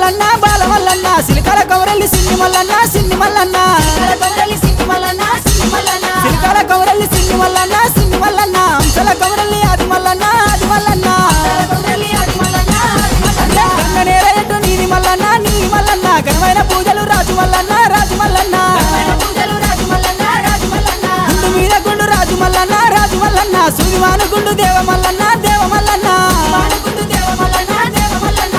మల్లన్న బాల మల్లన్న సిలికల కౌరల్లి సిన్ని మల్లన్న సిన్ని మల్లన్న కరకొండలి సిట్టి మల్లన్న సిట్టి మల్లన్న సిలికల కౌరల్లి సిన్ని మల్లన్న సిన్ని మల్లన్న అంశల కౌరల్లి ఆది మల్లన్న ఆది మల్లన్న కరకొండలి ఆది మల్లన్న ఆది మల్లన్న గంగ నేరయట్టు నీది మల్లన్న నీది మల్లన్న ఘనమైన పూజలు రాజు మల్లన్న రాజు మల్లన్న మన పూజలు రాజు మల్లన్న రాజు మల్లన్న గుండు మీద గుండు రాజు మల్లన్న రాజు మల్లన్న సూదివాను గుండు దేవ మల్లన్న దేవ మల్లన్న వాడుకుంటూ దేవ మల్లన్న దేవ మల్లన్న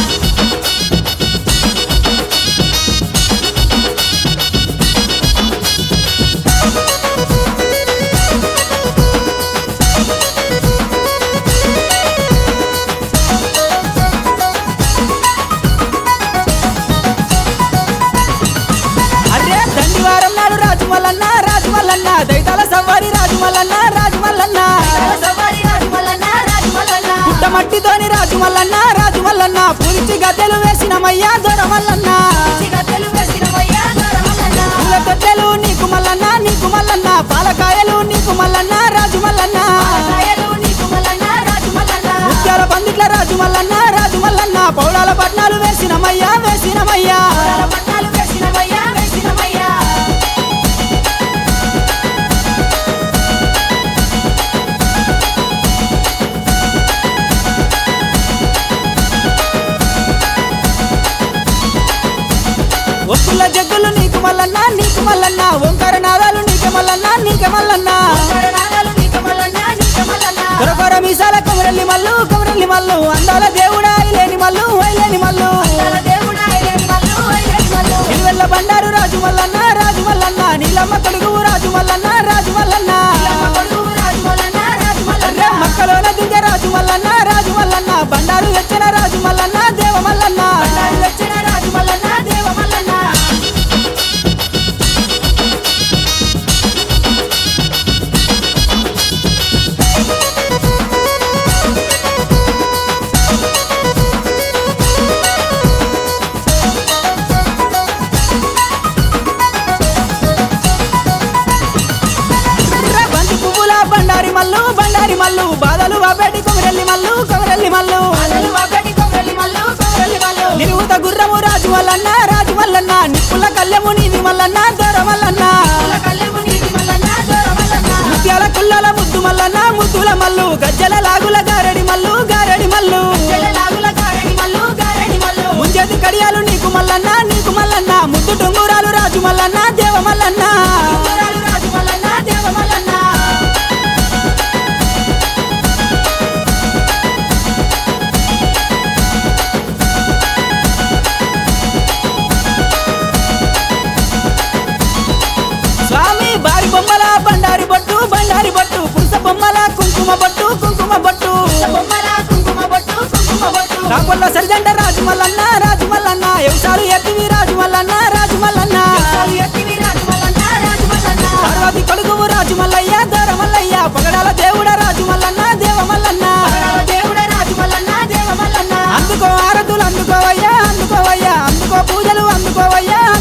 అరే దండివారం నాడు రాజు మల్లన్న రాజు మల్లన్న దైతాల సవారి రాజు మల్లన్న రాజు మల్లన్న సవారి రాజు మల్లన్న రాజు మల్లన్న పుట్టమట్టితోని రాజు మల్లన్న రాజు మల్లన్న పూరిచి గద్దెలు వేసినమయ్యా దొర మల్లన్న చిగతలు వేసినవయ్యా దొర మల్లన్న పూల తొట్టెలు నీకు మల్లన్న నీకు మల్లన్న పాలకాయలు నీకు మల్లన్న రాజు మల్లన్న కాయలు నీకు మల్లన్న రాజు మల్లన్న ముత్యాల పందిట్ల రాజు మల్లన్న రాజు మల్లన్న పౌడాల పట్నాలు వేసినమయ్యా వేసినమయ్యా పొలాల పట్టాలు వేసినవయ్యా వేసినవయ్యా ఒప్పుల జగ్గులు నీకు మల్లన్న నీకు మల్లన్న ఓంకార నాదాలు నీకు మల్లన్న నీకు మల్లన్న కరణాలు నీకు మల్లన్న నీకు మల్లన్న కొరకొర మీసాల కొమరల్లి మల్లు కొమరల్లి మల్లు అందాల దేవుడా లేని మల్లు లేని మల్లు తల దేవుడా ఐలేని మల్లు ఐలేని మల్లు నిలువెల్ల బండారు రాజు మల్లన్న రాజు మల్లన్న నీలమ్మ కొడుకు రాజు మల్లన్న రాజు మల్లన్న అమ్మ కొడుకు రాజు మల్లన్న రాజు మల్లన్న మక్కలోన దింగ రాజు మల్లన్న రాజు మల్లన్న బండారు తెచ్చిన రాజు మల్లన్న దేవ మల్లన్న బండారు వచ్చిన రాజు మల్లన్న దేవ మల్లన్న బంతి పువ్వుల బండారి మల్లు బండారి మల్లు బాధలు బాబేటి కొమరల్లి మల్లు కొమరల్లి మల్లు అలలు ఒకటి కొమరలి మల్లు కొమరలి మల్లు నిరువుత గుర్రము రాజు మల్లన్న రాజు మల్లన్న నిప్పుల కళ్ళెము నీది మల్లన్న దొర మల్లన్న కుల కల్లెము నీటి మల్లన్న దొర మల్లన్న ముత్యాల కుల్లల ముద్దు మల్లన్న ముద్దుల మల్లు గజ్జల లాగుల గారడి మల్లు గారడి మల్లు తెల్ల నాగుల గారడి మల్లు గారడి మల్లు ముంజేతి కడియాలు నీకు మల్లన్న నీకు మల్లన్న ముద్దు టొంగురాలు రాజు మల్లన్న దేవ మల్లన్న ఉంగరాలు రాజు మల్లన్న దేవ మల్లన్న స్వామి బారి బొమ్మల బండారి బొట్టు బండారి బొట్టు పురుష బొమ్మల కుంకుమ బొట్టు కుంకుమ బొట్టు బొమ్మల కుంకుమ బొట్టు కుంకుమ బొట్టు రాకొల్ల సరిజంట రాజు మల్లన్న రాజు మల్లన్న ఎవసాలు ఎత్తివి రాజు మల్లన్న రాజు మల్లన్న కాలు ఎత్తివి రాజు మల్లన్న రాజు మల్లన్న పార్వతి కొడుకువు రాజు మల్లయ్య దొర మల్లయ్య పగడాల దేవుడ రాజు మల్లన్న దేవ మల్లన్న పగడాల దేవుడ రాజు మల్లన్న దేవ మల్లన్న అందుకో ఆరతులు అందుకోవయ్యా అందుకోవయ్యా అందుకో పూజలు అందుకోవయ్యా